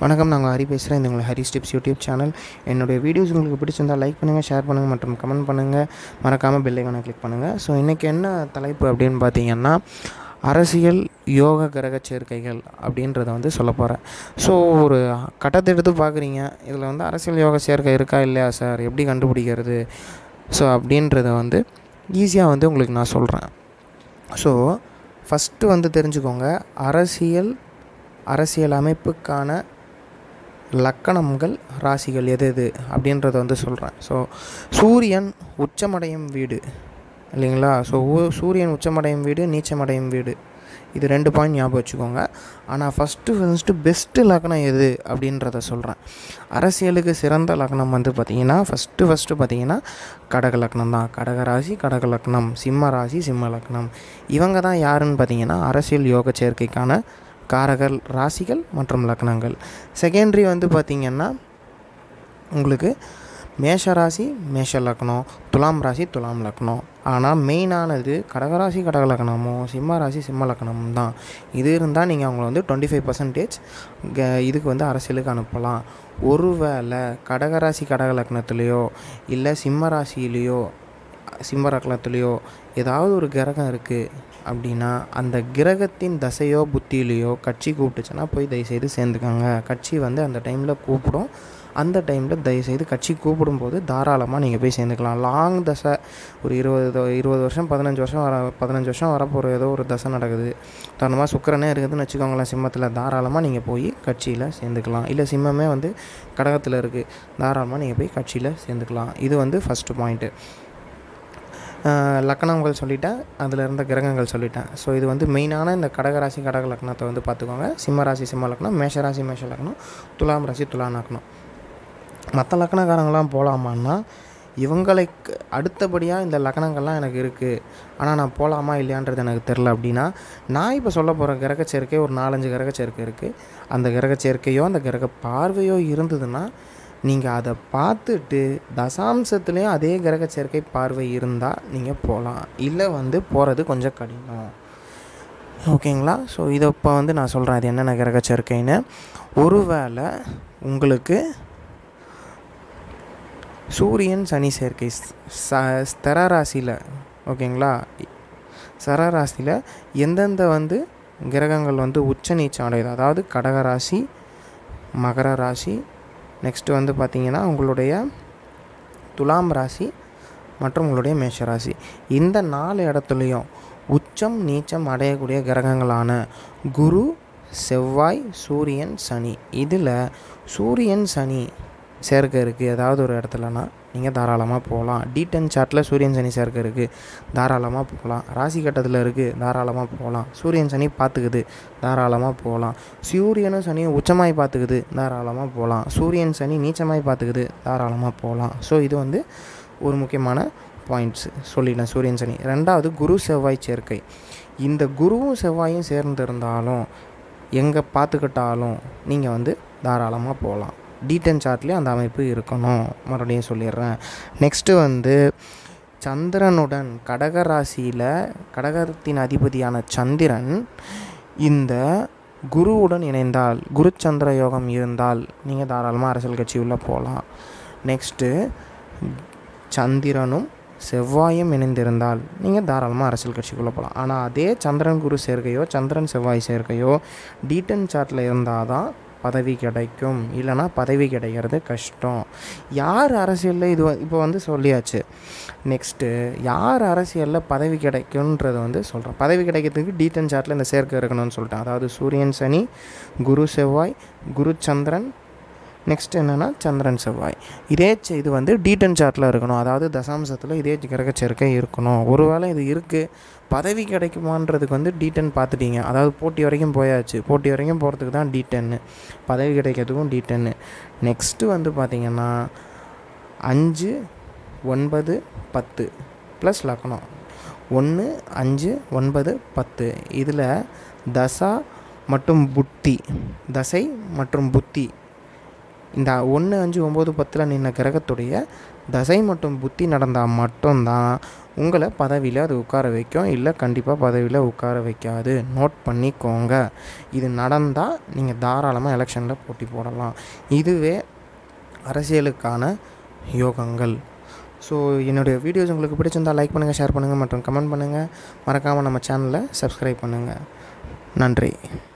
வணக்கம் நாங்கள் ஹரி பேசுகிறேன் இது உங்கள் ஹரி ஸ்டிப்ஸ் யூடியூப் சேனல் என்னுடைய வீடியோஸ் உங்களுக்கு பிடிச்சிருந்தால் லைக் பண்ணுங்கள் ஷேர் பண்ணுங்கள் மற்றும் கமெண்ட் பண்ணுங்கள் மறக்காமல் பெல் ஐக்கானை கிளிக் பண்ணுங்கள் ஸோ இன்றைக்கி என்ன தலைப்பு அப்படின்னு பார்த்தீங்கன்னா அரசியல் யோக கிரக சேர்க்கைகள் அப்படின்றத வந்து சொல்ல போகிறேன் ஸோ ஒரு கட்டத்தை எடுத்து பார்க்குறீங்க இதில் வந்து அரசியல் யோக சேர்க்கை இருக்கா இல்லையா சார் எப்படி கண்டுபிடிக்கிறது ஸோ அப்படின்றத வந்து ஈஸியாக வந்து உங்களுக்கு நான் சொல்கிறேன் ஸோ ஃபஸ்ட்டு வந்து தெரிஞ்சுக்கோங்க அரசியல் அரசியல் அமைப்புக்கான லக்கணங்கள் ராசிகள் எது எது அப்படின்றத வந்து சொல்கிறேன் ஸோ சூரியன் உச்சமடையும் வீடு இல்லைங்களா ஸோ சூரியன் உச்சமடையும் வீடு நீச்சமடையும் வீடு இது ரெண்டு பாயிண்ட் ஞாபகம் வச்சுக்கோங்க ஆனால் ஃபஸ்ட்டு ஃபஸ்ட்டு பெஸ்ட்டு லக்னம் எது அப்படின்றத சொல்கிறேன் அரசியலுக்கு சிறந்த லக்னம் வந்து பார்த்திங்கன்னா ஃபஸ்ட்டு ஃபஸ்ட்டு பார்த்திங்கன்னா கடக லக்னம் தான் கடக ராசி கடக லக்னம் சிம்ம ராசி சிம்ம லக்னம் இவங்க தான் யாருன்னு பார்த்தீங்கன்னா அரசியல் யோக சேர்க்கைக்கான காரகர் ராசிகள் மற்றும் லக்னங்கள் செகண்டரி வந்து பார்த்திங்கன்னா உங்களுக்கு மேஷ ராசி மேஷ லக்னம் துலாம் ராசி துலாம் லக்னம் ஆனால் மெயினானது கடகராசி கடக லக்னமும் சிம்ம ராசி சிம்ம லக்னமும் தான் இது இருந்தால் நீங்கள் அவங்கள வந்து டுவெண்ட்டி ஃபைவ் பர்சன்டேஜ் இதுக்கு வந்து அரசியலுக்கு அனுப்பலாம் ஒருவேளை கடகராசி கடக லக்னத்துலேயோ இல்லை சிம்ம ராசியிலேயோ சிம்ம லக்னத்துலேயோ ஏதாவது ஒரு கிரகம் இருக்குது அப்படின்னா அந்த கிரகத்தின் தசையோ புத்தியிலையோ கட்சி கூப்பிட்டுச்சுன்னா போய் தயவுசெய்து சேர்ந்துக்கோங்க கட்சி வந்து அந்த டைமில் கூப்பிடும் அந்த டைமில் தயவுசெய்து கட்சி கூப்பிடும்போது தாராளமாக நீங்கள் போய் சேர்ந்துக்கலாம் லாங் தசை ஒரு இருபது இருபது வருஷம் பதினஞ்சு வருஷம் வர பதினஞ்சு வருஷம் வரப்போகிற ஏதோ ஒரு தசை நடக்குது தருணமாக சுக்கரனே இருக்குதுன்னு வச்சுக்கோங்களேன் சிம்மத்தில் தாராளமாக நீங்கள் போய் கட்சியில் சேர்ந்துக்கலாம் இல்லை சிம்மமே வந்து கடகத்தில் இருக்குது தாராளமாக நீங்கள் போய் கட்சியில் சேர்ந்துக்கலாம் இது வந்து ஃபஸ்ட்டு பாயிண்ட்டு லக்கணங்கள் சொல்லிட்டேன் அதில் இருந்த கிரகங்கள் சொல்லிட்டேன் ஸோ இது வந்து மெயினான இந்த கடகராசி கடக லக்னத்தை வந்து பார்த்துக்கோங்க சிம்ம ராசி சிம்ம லக்னம் மேஷ ராசி மேஷ லக்னம் துலாம் ராசி துலாம் லக்னம் மற்ற லக்கணக்காரங்களாம் போகலாமான்னா இவங்களுக்கு அடுத்தபடியாக இந்த லக்கணங்கள்லாம் எனக்கு இருக்குது ஆனால் நான் போகலாமா இல்லையான்றது எனக்கு தெரில அப்படின்னா நான் இப்போ சொல்ல போகிற கிரக சேர்க்கை ஒரு நாலஞ்சு கிரக சேர்க்கை இருக்குது அந்த கிரக சேர்க்கையோ அந்த கிரக பார்வையோ இருந்ததுன்னா நீங்கள் அதை பார்த்துட்டு தசாம்சத்துலேயும் அதே கிரக சேர்க்கை பார்வை இருந்தால் நீங்கள் போகலாம் இல்லை வந்து போகிறது கொஞ்சம் கடினம் ஓகேங்களா ஸோ இதை இப்போ வந்து நான் சொல்கிறேன் அது என்னென்ன கிரக சேர்க்கைன்னு ஒருவேளை உங்களுக்கு சூரியன் சனி சேர்க்கை ச ஸ்தர ராசியில் ஓகேங்களா சர ராசியில் எந்தெந்த வந்து கிரகங்கள் வந்து உச்ச நீச்சம் அடையுது அதாவது கடகராசி மகர ராசி நெக்ஸ்ட்டு வந்து பார்த்திங்கன்னா உங்களுடைய துலாம் ராசி மற்றும் உங்களுடைய மேஷ ராசி இந்த நாலு இடத்துலையும் உச்சம் நீச்சம் அடையக்கூடிய கிரகங்களான குரு செவ்வாய் சூரியன் சனி இதில் சூரியன் சனி சேர்க்கை இருக்குது ஏதாவது ஒரு இடத்துலனா நீங்கள் தாராளமாக போகலாம் டி டென் சார்ட்டில் சூரியன் சனி சேர்க்கை இருக்குது தாராளமாக போகலாம் ராசி கட்டத்தில் இருக்குது தாராளமாக போகலாம் சூரியன் சனி பார்த்துக்குது தாராளமாக போகலாம் சூரியனும் சனியும் உச்சமாய் பார்த்துக்குது தாராளமாக போகலாம் சூரியன் சனி நீச்சமாய் பார்த்துக்குது தாராளமாக போகலாம் ஸோ இது வந்து ஒரு முக்கியமான பாயிண்ட்ஸ் சொல்லிடலாம் சூரியன் சனி ரெண்டாவது குரு செவ்வாய் சேர்க்கை இந்த குருவும் செவ்வாயும் சேர்ந்திருந்தாலும் எங்கே பார்த்துக்கிட்டாலும் நீங்கள் வந்து தாராளமாக போகலாம் டீடன் சார்ட்லேயும் அந்த அமைப்பு இருக்கணும் மறுபடியும் சொல்லிடுறேன் நெக்ஸ்ட்டு வந்து சந்திரனுடன் கடக ராசியில் கடகத்தின் அதிபதியான சந்திரன் இந்த குருவுடன் இணைந்தால் குரு சந்திர யோகம் இருந்தால் நீங்கள் தாராளமாக அரசியல் கட்சி உள்ளே போகலாம் நெக்ஸ்ட்டு சந்திரனும் செவ்வாயும் இணைந்திருந்தால் நீங்கள் தாராளமாக அரசியல் கட்சிக்குள்ளே போகலாம் ஆனால் அதே சந்திரன் குரு சேர்க்கையோ சந்திரன் செவ்வாய் சேர்க்கையோ டீட்டன் சார்ட்டில் இருந்தால் தான் பதவி கிடைக்கும் இல்லைனா பதவி கிடைக்கிறது கஷ்டம் யார் அரசியலில் இது இப்போ வந்து சொல்லியாச்சு நெக்ஸ்ட்டு யார் அரசியலில் பதவி கிடைக்கும்ன்றத வந்து சொல்கிறேன் பதவி கிடைக்கிறதுக்கு டீட்டன் சார்ட்டில் இந்த சேர்க்கை இருக்கணும்னு சொல்லிட்டேன் அதாவது சூரியன் சனி குரு செவ்வாய் குரு சந்திரன் நெக்ஸ்ட் என்னென்னா சந்திரன் செவ்வாய் இதே இது வந்து டீட்டன் சார்ட்டில் இருக்கணும் அதாவது தசாம்சத்தில் இதே கிரக சேர்க்கை இருக்கணும் ஒருவேளை இது இருக்குது பதவி கிடைக்குமான்றதுக்கு வந்து டீட்டன் பார்த்துட்டீங்க அதாவது போட்டி வரைக்கும் போயாச்சு போட்டி வரைக்கும் போகிறதுக்கு தான் டீட்டென்னு பதவி கிடைக்கிறதுக்கும் டீட்டென்னு நெக்ஸ்ட்டு வந்து பார்த்திங்கன்னா அஞ்சு ஒன்பது பத்து ப்ளஸ் லக்னம் ஒன்று அஞ்சு ஒன்பது பத்து இதில் தசா மற்றும் புத்தி தசை மற்றும் புத்தி இந்த ஒன்று அஞ்சு ஒம்பது பத்தில் நின்ன கிரகத்துடைய தசை மற்றும் புத்தி நடந்தால் மட்டும்தான் உங்களை பதவியில் அது உட்கார வைக்கும் இல்லை கண்டிப்பாக பதவியில் உட்கார வைக்காது நோட் பண்ணிக்கோங்க இது நடந்தால் நீங்கள் தாராளமாக எலெக்ஷனில் போட்டி போடலாம் இதுவே அரசியலுக்கான யோகங்கள் ஸோ என்னுடைய வீடியோஸ் உங்களுக்கு பிடிச்சிருந்தால் லைக் பண்ணுங்கள் ஷேர் பண்ணுங்கள் மற்றும் கமெண்ட் பண்ணுங்கள் மறக்காமல் நம்ம சேனலை சப்ஸ்கிரைப் பண்ணுங்கள் நன்றி